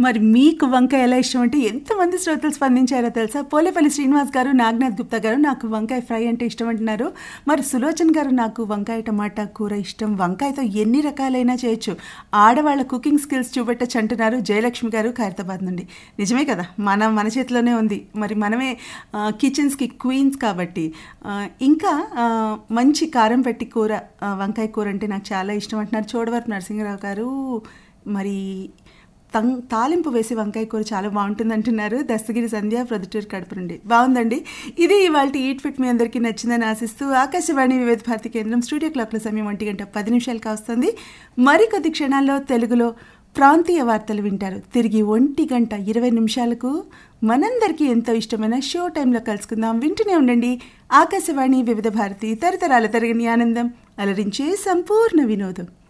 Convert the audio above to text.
మరి మీకు వంకాయ ఎలా ఇష్టం అంటే ఎంతమంది శ్రోతలు స్పందించారో తెలుసా పోలేపల్లి శ్రీనివాస్ గారు నాగనాథ్ గుప్తా గారు నాకు వంకాయ ఫ్రై అంటే ఇష్టం అంటున్నారు మరి సులోచన్ గారు నాకు వంకాయ టమాటా కూర ఇష్టం వంకాయతో ఎన్ని రకాలైనా చేయొచ్చు ఆడవాళ్ళ కుకింగ్ స్కిల్స్ చూపెట్టచ్చు అంటున్నారు జయలక్ష్మి గారు ఖైరతాబాద్ నుండి నిజమే కదా మనం మన చేతిలోనే ఉంది మరి మనమే ఆ, కిచెన్స్కి క్వీన్స్ కాబట్టి ఆ, ఇంకా ఆ, మంచి కారం పెట్టి కూర ఆ, వంకాయ కూర అంటే నాకు చాలా ఇష్టం అంటున్నారు చోడవరపు నరసింహరావు గారు మరి తం తాలింపు వేసి వంకాయ కూర చాలా బాగుంటుంది అంటున్నారు దస్తగిరి సంధ్య ప్రొద్దుటూరు కడుపు నుండి బాగుందండి ఇది ఇవాళ ఈట్ ఫిట్ మీ అందరికీ నచ్చిందని ఆశిస్తూ ఆకాశవాణి వివిధ భారతి కేంద్రం స్టూడియో క్లాక్ల సమయం ఒంటి గంట పది నిమిషాలకు వస్తుంది మరికొద్ది క్షణాల్లో తెలుగులో ప్రాంతీయ వార్తలు వింటారు తిరిగి ఒంటి గంట ఇరవై నిమిషాలకు మనందరికీ ఎంతో ఇష్టమైన షో టైంలో కలుసుకుందాం వింటూనే ఉండండి ఆకాశవాణి వివిధ భారతి తరతరాల తరగని ఆనందం అలరించే సంపూర్ణ వినోదం